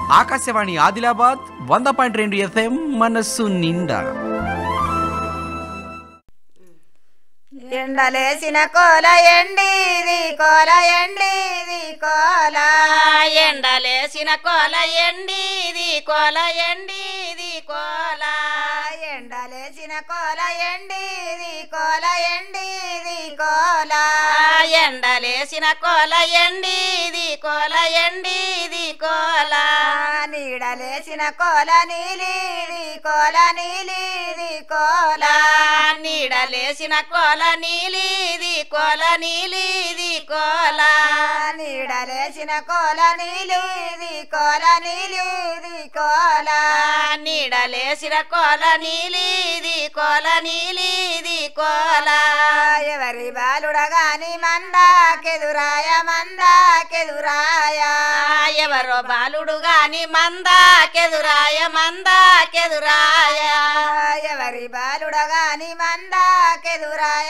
ఆకాశవాణి ఆదిలాబాద్ వంద పాయింట్ రెండు ఎఫ్ఎం మనస్సు నిండా ఎండలేసిన కోల ఎండిది కోల ఎండిది కోల ఎండలేసిన కోల ఎండిది కోల ఎండిది కోల ఎండలేసిన కోల ఎండిది కోల ఎండిది కోల ఎండలేసిన కోల ఎండిది కోల ఎండిది కోల నీడలేసిన కోల నీలిది కోల నీలిది కోల నీడలేసిన కోల నీలిది కోల నీలిది కోల నీడలేసిన కోల నీలిది కోల నీలిది కోల నీడలేసిన కోల నీలిది కోల నీలిది కోల ఎవరి బాలుడగాని మందాకెదురాయ మందాకెదురాయ ఎవరో బాలుడు గాని మందాకెదురాయ మందాకెదురాయ ఎవరి బాలుడగాని మందాకెదురాయ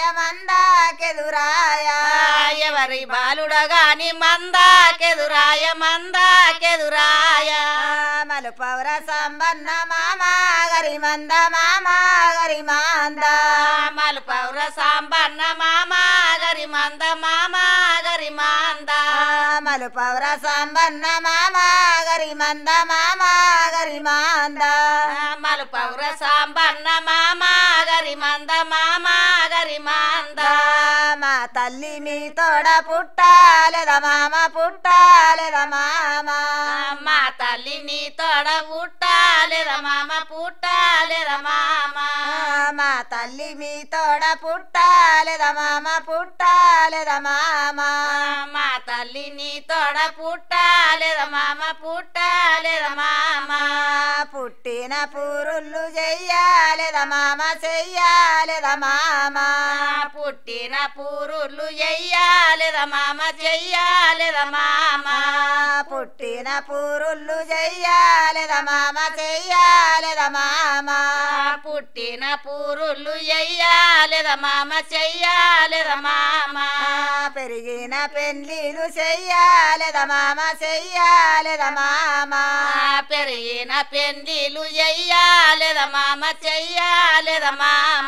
మందాకెదురాయ ఎవరి బాలుడ గాని మందాకెదురాయ మందాకెదురాయ మలుపౌర సంబన్న మామ గరి మంద మామ గరి మంద మలుపౌర సాంబన్న మామ గరి మంద మామ గరి మంద మలుపౌర సంబన్న మామ గరి మంద మామ గరి మంద మలుపౌర సాంబన్న మామ గరి మంద మామ గరి మంద మా తల్లి మీ తోడ పుట్టాలెద మామ పుట్టాలెద మామ మా తల్లి నీ తోడ పుట్టాలేద మామ పుట్టాలేద మామ మా తల్లి మీ తోడ పుట్టాలెద మామ పుట్టాలెద మామ మా తల్లి నీ తోడ పుట్టాలేద మామ పుట్టాలేద మామ పుట్టిన పూరుళ్ళు చెయ్యాలెద మామ చెయ్యాలెద మామ పుట్టిన పూరుళ్ళు చెయ్యాలేద మామ చెయ్యాలేద మామ పుట్టిన పూరుళ్ళు చెయ్యాలెద మామ చెయ్యాలెద మామ పుట్టిన పూరుళ్ళు చెయ్యాలేద మామ చెయ్యాలేద మామ పెరిగిన పెండ్లీలు చెయ్యాలెద మామ చెయ్యాలెద మామ పెరిగిన పెండిలు చెయ్యాలేద మామ చెయ్యాలేద మామ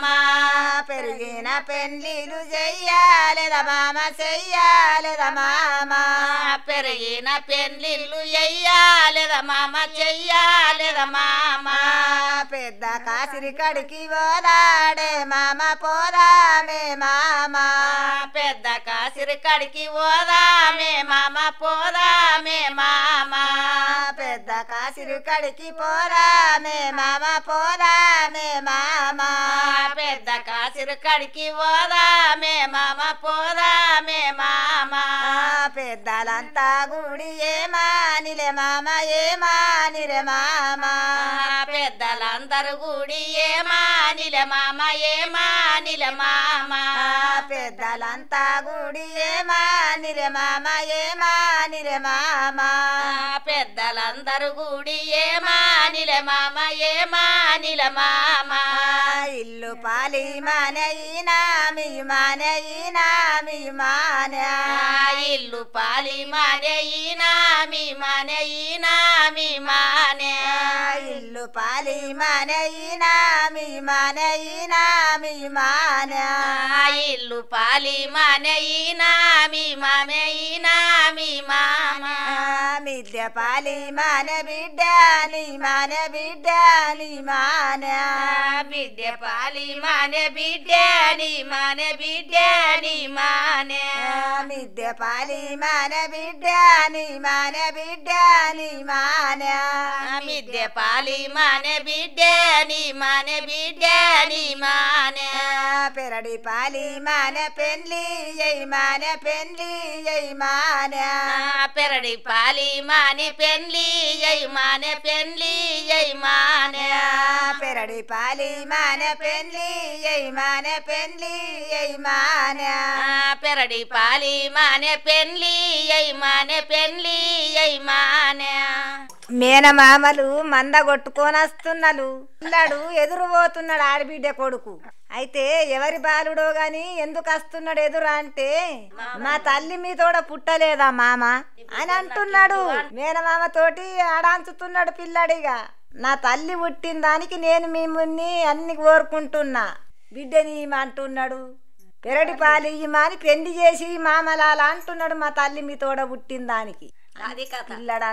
పెరిగిన పెండ్లీలు చెయ్యాలెద మామ చెయ్యాలెద మామ పెరిగిన పెండ్లిళ్ళు చెయ్యాలేద మామ చెయ్యాలేద మామ పెద్ద కాసిరి కడికి పోదాడే మామ పోదామే మామ పెద్ద కాసిరి కడికి పోదామే మామ పోదామే మామ పెద్ద కాసిరి కడికి పోరామే మామ పోదామే మామ పెద్ద కాసిరి కడికి పోదామే మామ పోదామే మామ పెద్దలంతా గుడి ఏమానిలే మామ ఏమానిలే మామ పెద్దలందరూ గుడి ఏమానిల మామ ఏమానిల మామ పెద్దలంతా గుడి ఏమానిలే మామ ఏమానిలే మామ పెద్దలందరూ గుడి ఏమానిల మామ ఏమానిల మామ ఇల్లు పాలి మానయినా మీ మానయినా మీ మాన ఇల్లు పాలి మానేయినా మీ మానేయినా మీ మానే ఇల్లు పాలి మానయినా మీ మానయినా మీ మాన ఇల్లు పాలి మానేయినా మీ మామేయినా మీ మామ మిద్య పాలి మాన బిడ్డ నీ మాన బిడ్డ నీ మాన బిడ్డ పాలి మానే బిడ్డ నీ మానే బిడ్డ నీ మానే మిద్య పాలి మాన బిడ్డ నీ మాన బిడ్డ నీ మాన మిద్దె పాలి మానే బిడ్డ నీ మానే బిడ్డ నీ మానే పెరడి పాలి మాన పెండ్లి ఎయ్ మాన పెండ్లి ఎయ్ మాన పెరడి పాలి మానే పెండ్లి ఎయ్ మానే పెండ్లి ఎయ్ మానే పెరడి పాలి మాన పెండ్లి ఎయ్ మాన పెండ్లి ఎయ్ మాన పెరడి పాలి మానే పెండ్లి ఎయ్ మానే పెండ్లి ఎయ్ మానే మేనమామలు మంద కొట్టుకొని వస్తున్నారు పిల్లాడు ఎదురు పోతున్నాడు ఆడబిడ్డ కొడుకు అయితే ఎవరి బాలుడో గాని ఎందుకు వస్తున్నాడు ఎదురు అంటే మా తల్లి మీ తోడ పుట్టలేదా మామ అని అంటున్నాడు మేనమామ తోటి ఆడాంచుతున్నాడు పిల్లాడిగా నా తల్లి పుట్టిన దానికి నేను మిమ్మల్ని అన్ని కోరుకుంటున్నా బిడ్డని ఈమె అంటున్నాడు పెరటి పాలు ఇయ్యమా అని పెళ్లి చేసి మామలాల అంటున్నాడు మా తల్లి మీ తోడ పుట్టిన దానికి అది కథ పిల్లడా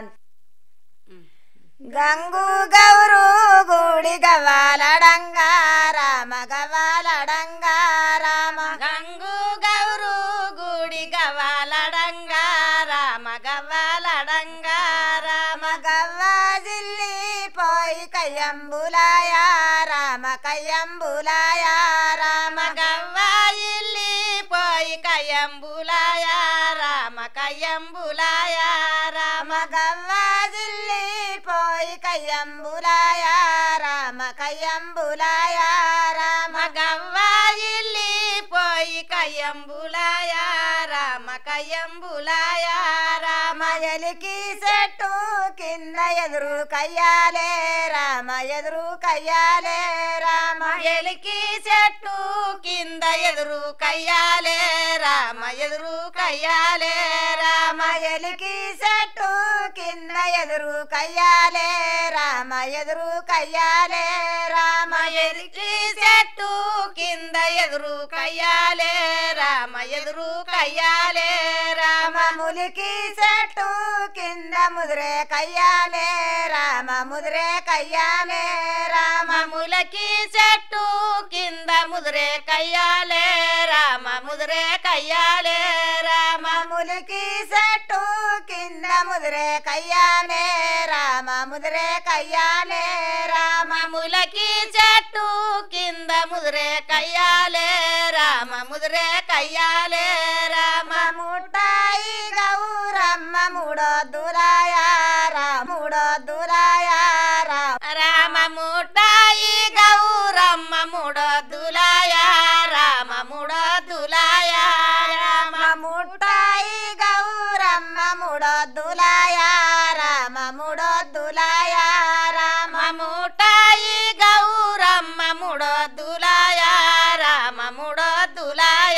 గంగు గౌరు గుడి గవ్వాలడంగా రామ గవ్వాలడంగా రామ గంగు గౌరు గుడి గవ్వాలడంగా రామ గవ్వాలడంగా రామ గవ్వ జిల్లి పోయి కయ్యంబులాయ రామ కయ్యంబులాయ రామ గవ్వ ఇల్లి పోయి కయ్యంబులాయ రామ కయ్యంబులాయ రామ గవ్వ జిల్లి పోయి కయ్యంబులాయ రామ కయ్యంబులాయ రామ గవ్వ ఇల్లి పోయి కయ్యంబులాయ రామ కయ్యంబులాయ రామ ఎలికి చెట్టు కింద ఎదురు కయ్యాలే రామ ఎదురు కయ్యాలే రామ ఎలికి చెట్టు కింద ఎదురు కయ్యాలే రామ ఎదురు కయ్యాలే రామ ఎలికి చెట్టు కింద ఎదురు కయ్యాలే రామ ఎదురు కయ్యాలే రామ ఎలికి చెట్టు కింద ఎదురు కయ్యాలే రామ ఎదురు కయ్యాలే రామ ములికి చెట్టు కింద ముదిరే కయ్యాలే రామ ముదిరే కయ్యాలే రామ ములకి చెట్టు కింద ముదిరే కయ్యాలే రామ ముదిరే కయ్యాలే రామ ములికి చెట్టు కింద ముదిరే కయ్యాలే రామ ముదిరే కయ్యాలే రామ ములకి చెట్టు కింద ముదిరే కయ్యాలే రామ ముదిరే కయ్యాలే రామ ముట్టాయి గౌరమ్మ మూడొద్దులాయ రామ మూడొద్దులాయ రామ రామ ముట్టాయి గౌరమ్మ ముడొద్దులాయ రామ ముడొద్దులాయ రామ ముట్టాయి గౌరమ్మ మూడొద్దులాయ రామ మూడొద్దులాయ రామ ముట్టాయి గౌరమ్మ ముడొద్దులాయ రామ ముడొద్దులాయ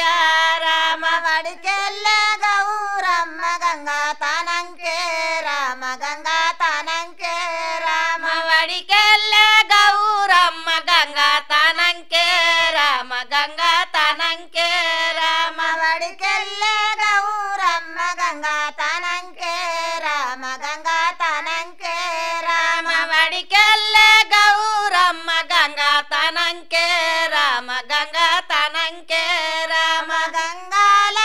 రామ వడికెళ్ళే గౌరమ్మ గంగా తానంకే రామ గంగా తానంకే రామ వడికెళ్ళే గౌరమ్మ గంగా తనంకే రామ గంగా తనంకే రామ వడికెళ్ళే గౌరమ్మ గంగా తానంకే రామ గంగా తానంకే రామ రామ వడికెళ్ళే గౌరమ్మ గంగా తనంకే రామ గంగా తనంకే రామ గంగాల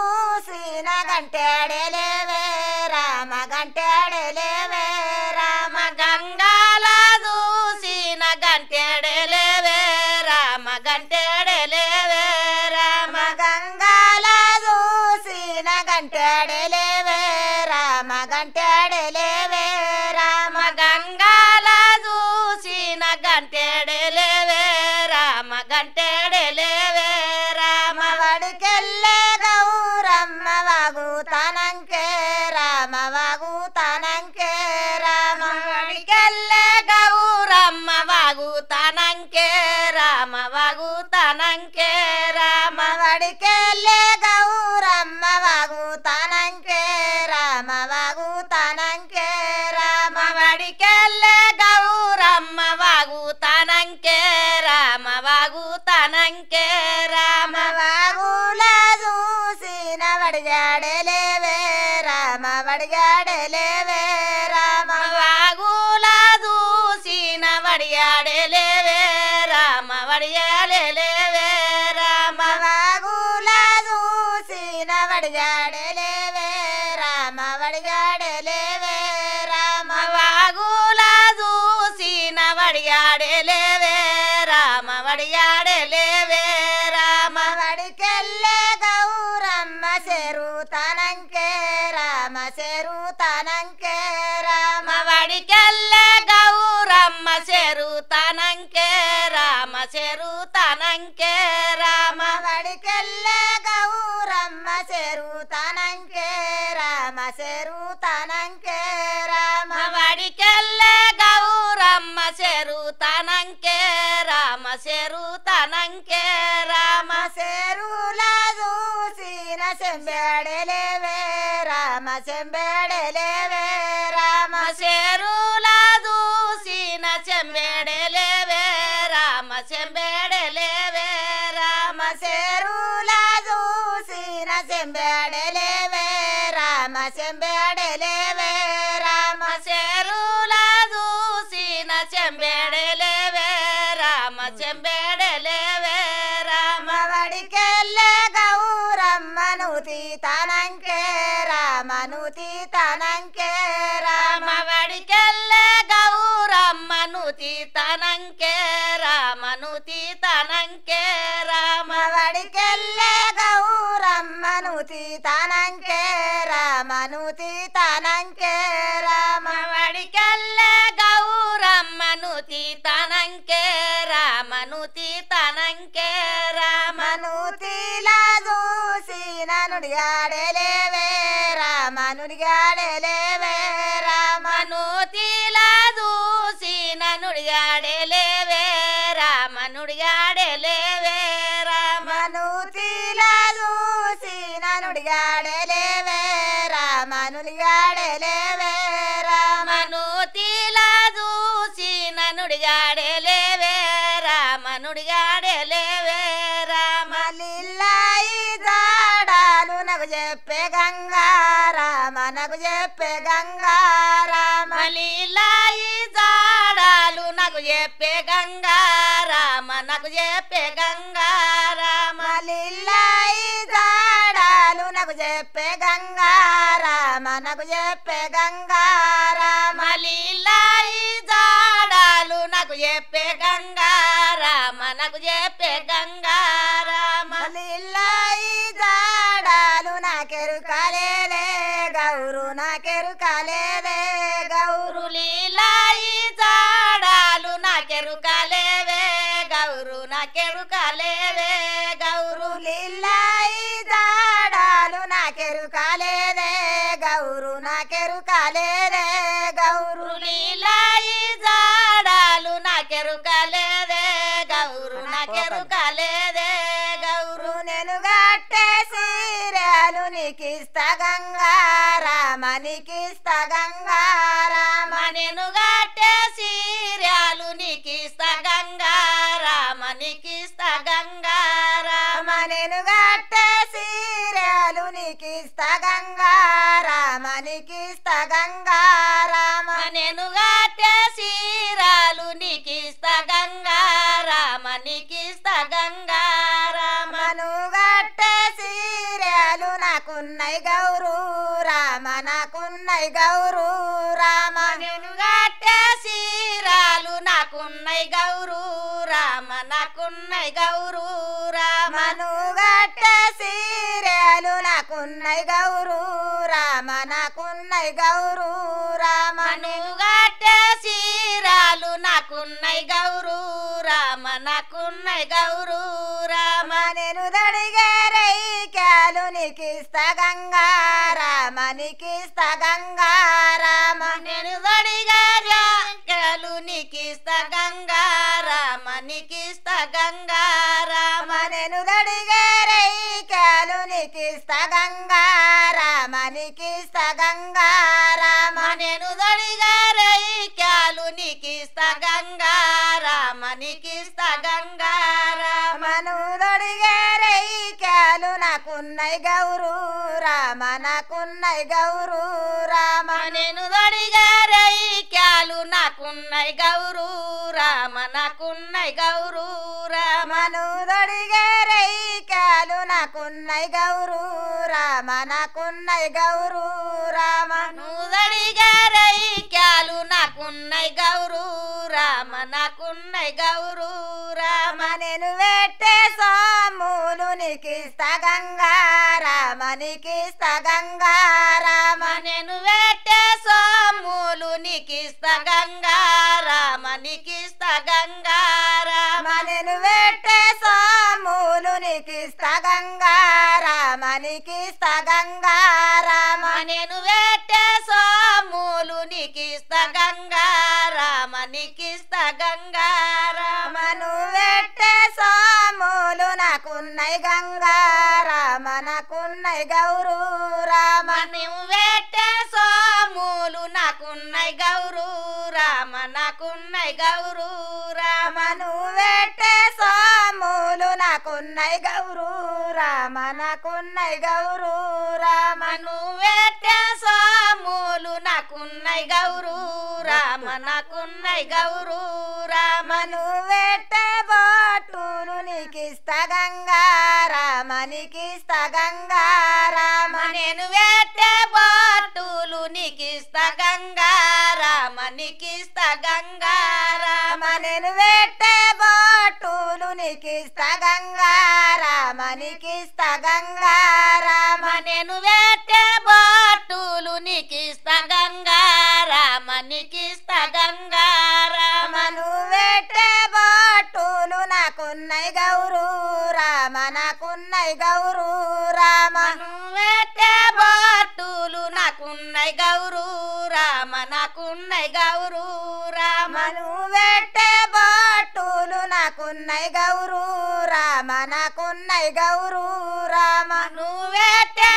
చూసిన గంటేడలేవే రామ గంటేడలేవే రామ రామ గంగాల చూసిన గంటెడలేవే రామ గంటెడలేవే రామ గంగాల చూసిన గంటేడలేవే రామ గంటేడలేవే రామ రామ గంగాల చూసిన గంటెడలేవే రామ గంటెడలేవే రామ వడికెళ్ళే గౌరమ్మ వాగు తనంకే రామ వాగు తనంకే రామ వడికెళ్ళే గౌరమ్మ వాగు తనంకే రామ వాగు తనంకే రామ వడికెళ్ళే గౌరమ్మ వాగు తనంకే రామ వాగు తనంకే ననుడిగాడే లేవే రామ నుడిగాడే లేవే రామ మనుతిలా చూసి ననుడిగాడే లేవే రామనుడిగాడే లేవే రామ మనుతిలా చూసి ననుడిగాడే లేవే రామ నుడిగాడే లేవే రామ మనుతిలా చూసి ననుడిగాడే లేవే రామనుడిగాడే లేవే రామ మలిల్లాయి జాడాలు నాకు చెప్పే గంగా రామ నాకు చెప్పే గంగా రామ మలిలాయి జాడాలు నాకు చెప్పే గంగా రామ నాకు చెప్పే గంగా రామ మలిల్లాయి జాడాలు నాకు చెప్పే గంగా రామ నాకు చెప్పే గంగా రామ మలిలాయి జాడాలు నాకు చెప్పే గంగా రామ నాకు చెప్పే గంగా రామ మలిల్లాయి జాడాలు నాకెరుకలేదే గౌరు నాకెరుకలేదే గౌరు లీలాయి జాడాలు నాకెరుకలేవే గౌరు నాకెరుకలేవే గౌరు లిల్లాయి జాడాలు నాకెరుకలేదే గౌరు నాకెరుకలేదే గౌరు లీలాయి జాడాలు నాకెరుకలేదే గౌరు నాకెరుకలేదే గౌరు నేను గట్టే సీరాలు నీకిస్తా గంగా రామ నీకిస్తా గంగా రామ నేను గట్టే సీర్యాలు నీకిస్తా గంగా రామ నీకిస్తా గంగా రామ రామ నేను గట్టే సీరాలు నీకిస్తా గంగా రామ నీకిస్తా గంగా రామ నేను గట్టే సీరాలు నీకిస్తా గంగా రామ నీకిస్తా గంగా రామ మను గట్టే సీరాలు నాకున్నై గౌరు రామ నాకున్నై గౌరు రామ నేను గట్టే సీరాలు నాకున్నై గౌరు రామ నాకున్నై గౌరు రామ మను గట్టే సీరాలు నాకున్నై గౌరు రామ నాకున్నై గౌరు రామ నేను గట్టే సీరాలు నాకున్నై గౌరు రామ నాకున్నై గౌరు రామ నేను దడిగే రైకాలు నీకిస్తా గంగా రామ నీకిస్తా గంగా రామ నేను దడిగా రాకలు నీకిస్తా గంగా రామ నీకిస్తా గంగా రామ నేను దడిగే రైకాలు నీకిస్తా గంగా రామ నీకిస్తా గంగా రామ నేను దడిగా రైకాలు నీకిస్తా గంగా రామ నీకిస్తా గంగా రామ మను దడిగే రైకాలు నాకున్నై గౌరు రామ నాకున్నై గౌరు రామ నేను దడిగా రైకాలు నాకున్నై గౌరు రామ నాకున్నై గౌరు రామ మను దడిగే రైకాలు నాకున్నై గౌరు రామ నాకున్నై గౌరు రామ నుదడిగా రైకాలు నాకున్నై గౌరు రామ నాకున్నై గౌరు రామ నేను పెట్టే సోములు నీకిస్తా గంగా రామ నీకిస్తా గంగా రామ నేను పెట్టే సోములు నీకిస్తా గంగా రామ నీకిస్తా గంగా రామ నేను పెట్టే సోములు నీకిస్తా గంగా రామ నీకిస్తా గంగా రామ నేను పెట్టే సోములు నీకిస్తా గంగా రామ నీకిస్తా గంగా రామ మను పెట్టే సోములు నాకున్నై గంగా రామ నాకున్నై గౌరు రామ నువ్వు పెట్టే సోములు నాకున్నై గౌరు రామ నాకున్నై గౌరు రామ మను పెట్టే సోములు నాకున్నై గౌరు రామ నాకున్నై గౌరు రామ నువ్వు పెట్టే సోములు నాకున్నై గౌరు రామ నాకున్నై గౌరు రామ మను పెట్టే బోటులు నీకిస్తా గంగా రామ నీకిస్తా గంగా రామ నేను పెట్టే బాటులు నీకిస్తా గంగా రామ నీకిస్తా గంగా రామ నేను పెట్టే బోటులు నీకిస్తా గంగా రామ నీకిస్తా గంగా రామ నేను పెట్టే బాటులు నీకిస్తా గంగా రామ నీకిస్తా గంగా రామ మను పెట్టే బోటులు నాకున్నై గౌరు రామ నాకున్నై గౌరు రామ నువ్వు రామ నాకున్నై గౌరు రామ మను పెట్టే బొట్టులు నాకున్నై గౌరు రామ నాకున్నై గౌరు రామ నువ్వెట్టే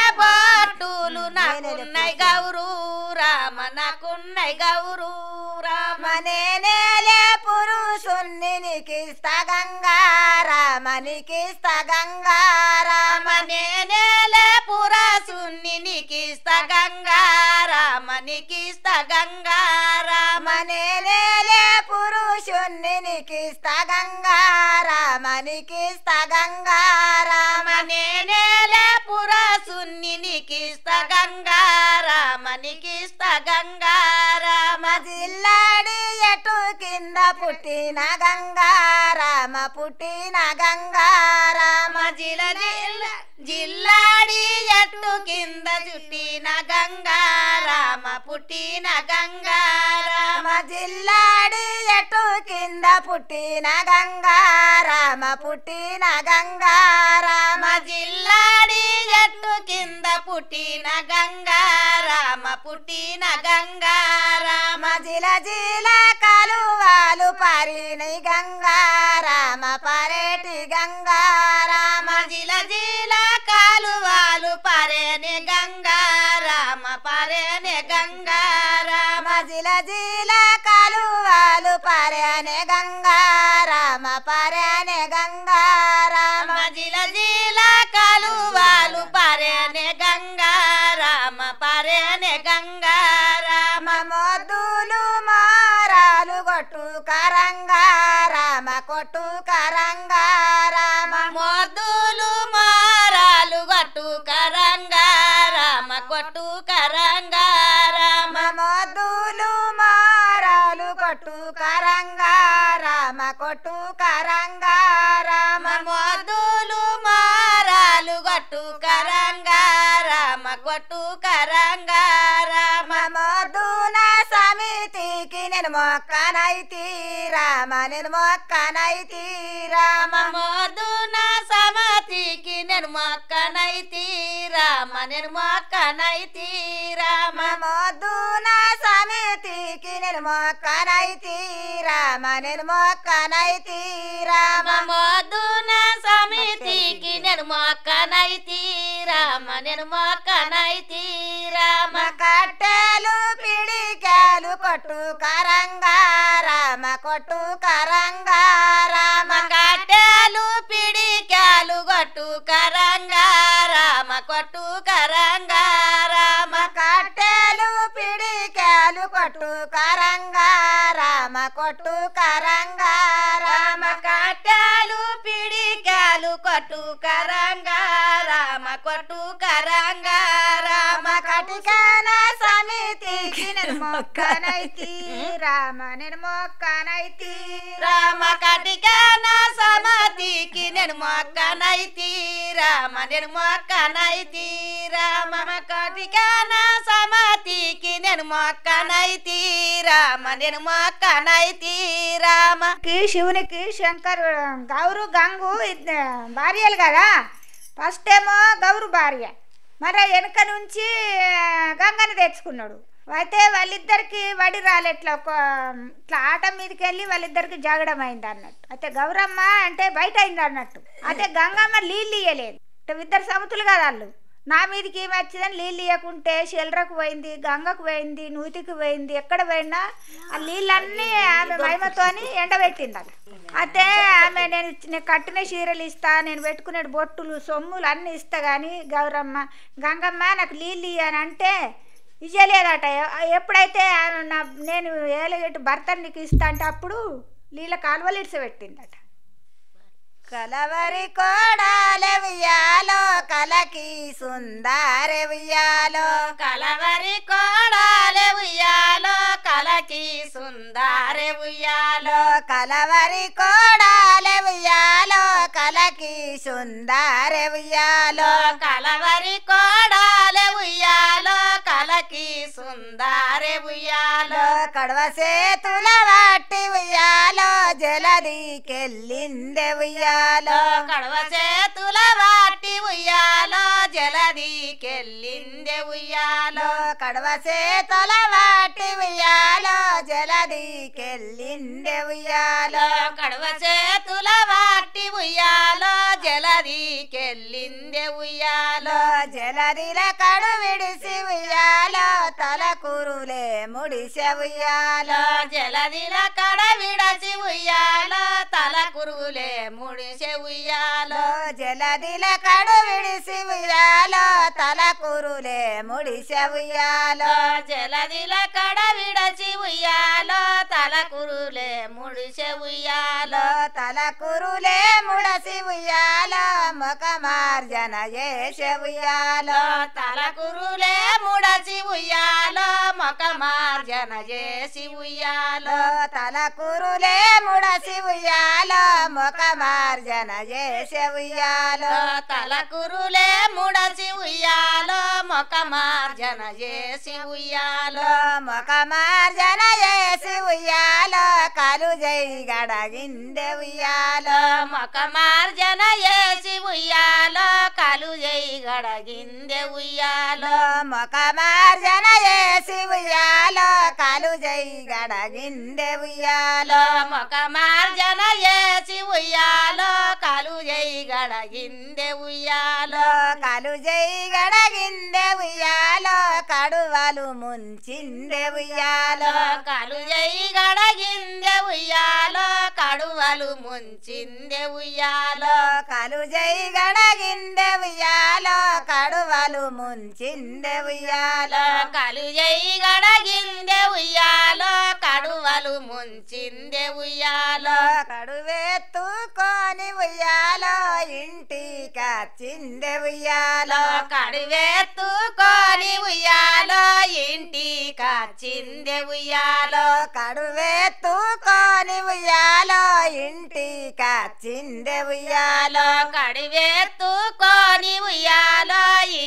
బాటులు నాకున్నై గౌరు రామ నాకున్నై గౌరు రామ నేనేలే పురుషుణ్ణి నీకిస్తా గంగా రామ నీకిస్తా గంగా రామ రామ నేనేలే పురాసుని నీకిస్తా గంగా రామ నీకిస్తా గంగా రామ నేనేలే పురుషుణ్ణి నీకిస్తా గంగా రామ నీకిస్తా గంగా రామ రామ నేనేలే పురాసుని నీకిస్తా గంగా రామ నీకిస్తా గంగా రామ జిల్లాడి ఎటు కింద పుట్టిన గంగా రామ పుట్టిన గంగా రామ జిల జిల్ల జిల్లాడి ఎట్టు కింద చుట్టిన గంగా రామ పుట్టిన గంగా రామ జిల్లాడి ఎటు కింద పుట్టిన గంగా రామ పుట్టిన గంగా రామ జిల్లాడి ఎట్టు కింద పుట్టిన గంగా రామ పుట్టిన గంగా రామ జిల జిల కలువాలు పారిన గంగా రామ పరేటి గంగా రామ జిల జిల కాలువాలు పరేనే గంగా రామ పరేనే గంగా రామ జిల జిల కలువాలు పారనే గంగా రామ పరనే గంగా రామ జిల జిల కాలువాలు పరేనే గంగా రామ పరేనే గంగా రామ మొద్దులు మారాలు కొట్టు కరంగా రామ కొట్టు కరంగా రామ మొద్దులు మారాలు గట్టు కరంగా రామ కొట్టు కరంగా రామ మొద్దులు మారాలు కొట్టు కరంగా రామ కొట్టు కరంగా రామ మొద్దులు మారాలు గట్టు కరంగా రామ కొట్టు కరంగా రామ మధున సమితికి నేను మొక్కనైతి రామ నేను మొక్కనైతి రామ మోదున సమతికి నేను మొక్కనైతి రామ నేను మొక్కనైతి రామ మధున సమితికి నేను మొక్కనైతి రామ నేను మొక్కనైతి రామ మోదున సమితికి నేను మొక్కనైతి రామ నేను మొక్కనైతి రామ కట్టెలు పిడికాలు కొట్టు కరంగా రామ కొట్టు కరంగా రామ కట్టెలు పిడికాలు కొట్టు కరంగా రామ కొట్టు కరంగా రామ కట్టెలు పిడికాలు కొట్టు కరంగా రామ కొట్టు కరంగా రామ కట్టెలు పిడికాలు కొట్టు కరంగా రామ కొట్టు కరంగా రామ కటికాన సమితికి నేను మొక్కనైతి రామ నేను మొక్కనైతి రామ కటికాన సమాధికి నేను మొక్కనైతి రామ నేను మొక్కనైతి రామ కటికాన సమాధికి నేను మొక్కనైతి రామ నేను మొక్కనైతి రామ కి శివునికి శంకర్ గౌరు గంగు ఇద్ద- భార్యలు కదా ఫస్ట్ ఏమో గౌరు భార్య మరి వెనక నుంచి ఆ, గంగని తెచ్చుకున్నాడు అయితే వాళ్ళిద్దరికి వడి రాలే ఇట్లా ఒక ఇట్లా ఆట మీదకి వెళ్ళి వాళ్ళిద్దరికి జగడం అయింది అన్నట్టు అయితే గౌరమ్మ అంటే బయట అయింది అన్నట్టు అయితే గంగమ్మ నీళ్ళు ఇయ్యలేదు అంటే ఇద్దరు సముతులు కదా వాళ్ళు నా మీదకి ఏమి వచ్చిందని నీళ్ళు ఇవ్వకుంటే షెల్రకు పోయింది గంగకు పోయింది నూతికి పోయింది ఎక్కడ పోయినా ఆ నీళ్ళన్నీ ఆమె మహిమతోని ఎండబెట్టింది అది అయితే ఆమె నేను ఇచ్చి- నేను కట్టిన చీరలు ఇస్తా నేను పెట్టుకునే బొట్టులు సొమ్ములు అన్నీ ఇస్తా కానీ గౌరమ్మ గంగమ్మ నాకు నీళ్ళు ఇయ్యని అంటే ఇయ్యలేదట ఎ- ఎప్పుడైతే ఆమె నా నేను ఏలగట్టు భర్త నీకు ఇస్తా అంటే అప్పుడు నీళ్ళ కాలువలు ఇడిసబెట్టిందట కలవరి కోడాలె ఉయ్యాలో కలకి సుందారె ఉయ్యాలో కలవరి కోడాలే ఉయ్యాలో కలకి సుందారే ఉయ్యాలో కలవరి కోడాలె ఉయ్యాలో కలకి సుందారె ఉయ్యాలో కలవరి కోడాలే ఉయ్యాలో కలకి సుందారే ఉయ్యాలో కడవ సేతుల వాటి ఉయ్యాలో జలదికెళ్ళిందె ఉయ్యాలో కడవ చేతుల వాటి ఉయ్యాలో జలది జలదికెళ్ళిందే ఉయ్యాలో కడవ చేతల వాటి ఉయ్యాలో జలదికెళ్ళిండే ఉయ్యాలో కడవ చేతుల వాటి ఉయ్యాలో జలదికెళ్ళిందే ఉయ్యాలో జలదిల కడు విడిసి ఉయ్యాలో తల కురులే ముడిసె ఉయ్యాలో జలదిల కడ విడచి ఉయ్యాలో తల కురుగులే ముడిసే ఉయ్యాలో జలదిల కడు విడిసి ఉయ్యాలో తల కురులే ముడిసె ఉయ్యాలో జలదిల కడ విడచి ఉయ్యాలో తల కురులే ముడిసే ఉయ్యాలో తల కురులే ముడసి ఉయ్యాలో ముఖ మార్జన చేసె ఉయ్యాలో తల కురులే ముడచి ఉయ్యాలో మొక మార్జన చేసి ఉయ్యాలో తల కురులే ముడసి ఉయ్యాలో ముఖ మార్జన చేసె ఉయ్యాలో తల కురులే ముడచి ఉయ్యాలో మొక మార్జన చేసి ఉయ్యాలో ముఖ మార్జన చేసి ఉయ్యాలో కలు జై గడగిందె ఉయ్యాలో మొక మార్జన చేసి ఉయ్యాలో కలు జై గడగిందె ఉయ్యాలో ముఖ మార్జన చేసి ఉయ్యాలో కలు జై గడగిందె ఉయ్యాలో మొక మార్జన చేసి ఉయ్యాలో కలు జై గడగిందె ఉయ్యాలో కలు జై గడగిందె ఉయ్యాలో కడువలు ముంచిందె ఉయ్యాలో కలు జై గడగిందె ఉయ్యాలో కడువలు ముంచిందె ఉయ్యాలో కలు జై గడగిందె ఉయ్యాలో కడువలు ముంచిందె ఉయ్యాలో కలు జై గడగిందె ఉయ్యాలో కడువలు ముంచిందె ఉయ్యాలో కడువెత్తుకొని ఉయ్యాలో ఇంటికొచ్చిందె ఉయ్యాలో కడువెత్తుకొని ఉయ్యాలో ఇంటికొచ్చిందె ఉయ్యాలో కడువెత్తుకొని ఉయ్యాలో ఇంటికొచ్చిందె ఉయ్యాలో కడివెత్తుకొని ఉయ్యాలో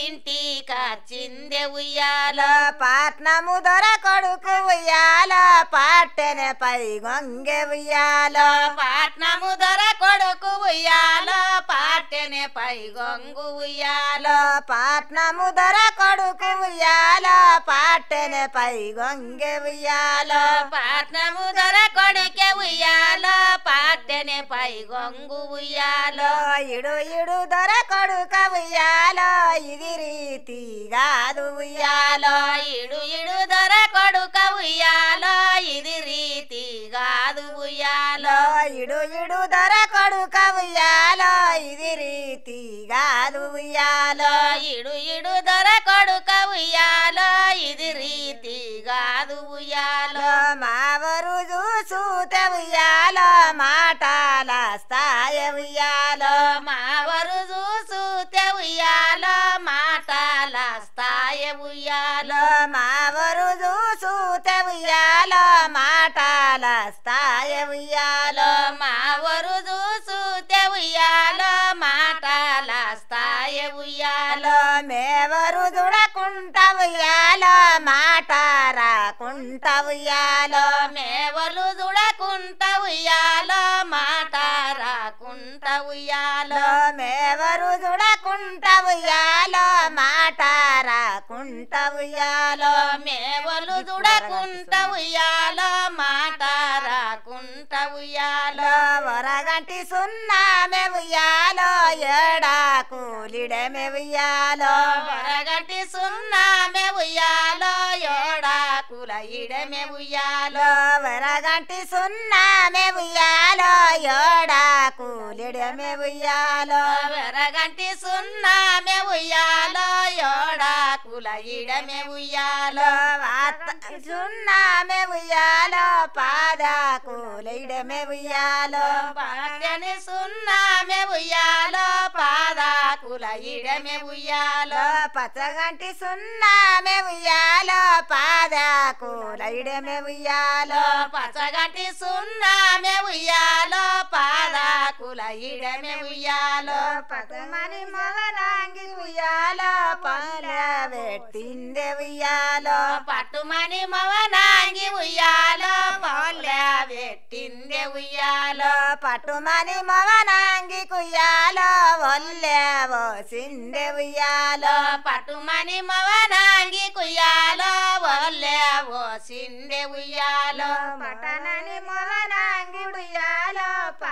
ఇంటికొచ్చిందె ఉయ్యాలో పాట్నము దొర కొడుకు ఉయ్యాలో పాట్టెన పై గొంగె ఉయ్యాలో పాట్నము దొర కొడుకు ఉయ్యాలో పాటెనే పై గొంగు ఉయ్యాలో పాట్నము దొర కొడుకు ఉయ్యాలో పాట్టెన పై గొంగె ఉయ్యాలో పాట్నము దొర కొడుకే ఉయ్యాలో పాటెనే పై గొంగు ఉయ్యాలో ఇడు ఇడు దొర కొడుక ఉయ్యాలో ఇది రీతి కాదు ఉయ్యాలో ఇడు ఇడు దొర కొడుక ఉయ్యాలో ఇది రీతి కాదు ఉయ్యాలో ఇడు ఇడు దొర కొడుక ఉయ్యాలో ఇది రీతి కాదు ఉయ్యాలో ఇడు ఇడు దొర కొడుక ఉయ్యాలో ఇది రీతి కాదు ఉయ్యాలో మావరు చూసూత ఉయ్యాలో మాటాల స్థాయ ఉయ్యాలో మావరు చూసూతే ఉయ్యాలో మాటల స్థాయి ఉయ్యాలో మావరు చూసూత ఉయ్యాలో మాటాల స్థాయ ఉయ్యాలో మావరు చూసూతే ఉయ్యాలో మాటల స్థాయి ఉయ్యాలో మేవరు దుడకుంట ఉయ్యాలో మాట రాకుంట ఉయ్యాలో మేవలు దుడకుంట ఉయ్యాలో మాట రాకుంట ఉయ్యాలో మేవరు దుడకుంట ఉయ్యాలో మాట రాకుంట ఉయ్యాలో మేవలు దుడకుంట ఉయ్యాలో మాట రాకుంట ఉయ్యాలో వరగంటి సున్నామె ఉయ్యాలో ఏడా కూలిడమె ఉయ్యాలో వరగటి సున్నామే ఉయ్యాలో యోడాకుల ఇడమే ఉయ్యాలో వరగంటి సున్నామె ఉయ్యాలో ఏడా కూలిడమె ఉయ్యాలో వరగంటి సున్నామే ఉయ్యాలో యోడాకుల ఇడమే ఉయ్యాలో వాత సున్నామె ఉయ్యాలో పాద కూలిడమె ఉయ్యాలో పాటని సున్నామే ఉయ్యాలో పాదాకుల ఇడమే ఉయ్యాలో పచ్చగంటి సున్నామె ఉయ్యాలో పాద కూలిడమె ఉయ్యాలో పచ్చగటి సున్నామే ఉయ్యాలో పాదాకుల ఇడమే ఉయ్యాలో పదమని మగనాంగి ఉయ్యాలో పనుల పెట్టిందే ఉయ్యాలో పట్టుమని మవనాంగి ఉయ్యాలో పౌల పెట్టిందే ఉయ్యాలో పట్టుమని మగనాంగి కుయ్యాలో ఒల్లేవో సిండె ఉయ్యాలో పట్టుమని మవనాంగి కుయ్యాలో ఒల్లే ఓ సిండె ఉయ్యాలో పటనని మొలనాంగి ఉయ్యాలో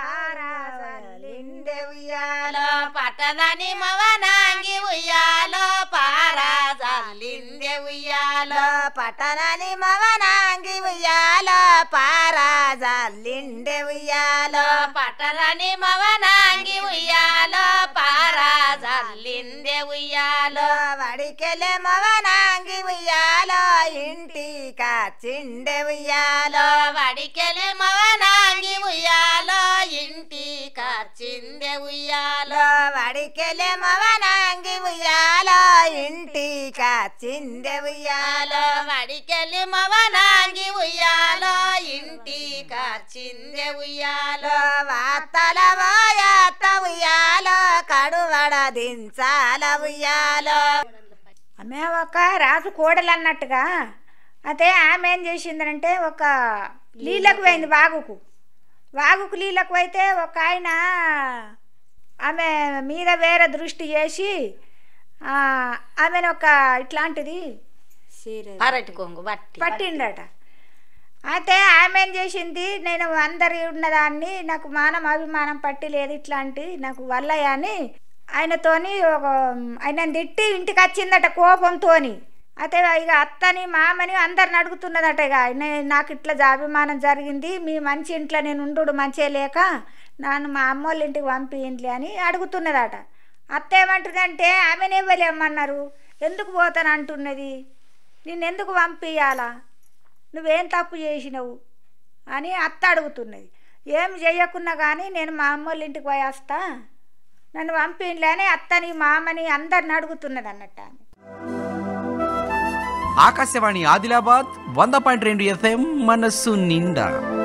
పారాలిండె ఉయ్యాలో పట్టదని మవనాంగి ఉయ్యాలో పారాజల్లిందె ఉయ్యాలో పటనని మవనాంగి ఉయ్యాలో పారాజల్లిండె ఉయ్యాలో పట్టదని మవనాంగి ఉయ్యాలో పారాజల్లిందె ఉయ్యాలో వడికెలే మవనాంగి ఉయ్యాలో ఇంటిక చిండె ఉయ్యాలో వడికెలి మవనాంగి ఉయ్యాలో ఇంటి కచ్చిందె ఉయ్యాలో వడికెలే మవనాంగి ఉయ్యాలో ఇంటిక చిండె ఉయ్యాలో ఉయ్యాలో వడికెలి మవనాంగి ఉయ్యాలో ఇంటి కచ్చిందె ఉయ్యాలో వార్తల వాయాత ఉయ్యాలో కడువడ దించాల ఉయ్యాలో ఆమె ఒక రాజు కోడలు అన్నట్టుగా అయితే ఆమె ఏం చేసిందంటే ఒక నీళ్ళకు పోయింది వాగుకు వాగుకు నీళ్ళకు అయితే ఒక ఆయన ఆమె మీద వేరే దృష్టి చేసి ఆ, ఆమెను ఒక ఇట్లాంటిది అరటి కొంగు బట్టి పట్టిండట అయితే ఆమె ఏం చేసింది నేను అందరి ఉన్నదాన్ని నాకు మానం అభిమానం పట్టి లేదు ఇట్లాంటి నాకు వల్లయ్య అని ఆయనతోని ఒక ఆయన తిట్టి ఇంటికి వచ్చిందట కోపంతోని అయితే ఇక అత్తని మామని అందరిని అడుగుతున్నదట ఇక నే- నాకు ఇట్లా అభిమానం జరిగింది మీ మంచి ఇంట్లో నేను ఉండు మంచిగా లేక నన్ను మా అమ్మోళ్ళ ఇంటికి పంపించలే అని అడుగుతున్నదట అత్త ఏమంటుందంటే ఆమెనే ఇవ్వలేమన్నారు ఎందుకు పోతాను అంటున్నది నిన్నెందుకు పంపించాలా నువ్వేం తప్పు చేసినావు అని అత్త అడుగుతున్నది ఏం చేయకున్నా కానీ నేను మా అమ్మోళ్ళ ఇంటికి పోయి వస్తా నన్ను పంపించలే అని అత్తని మామని అందరిని అడుగుతున్నది అన్నట్టు ఆమె ఆకాశవాణి ఆదిలాబాద్ వంద పాయింట్ రెండు ఎఫ్ఎం మనస్సు నిండా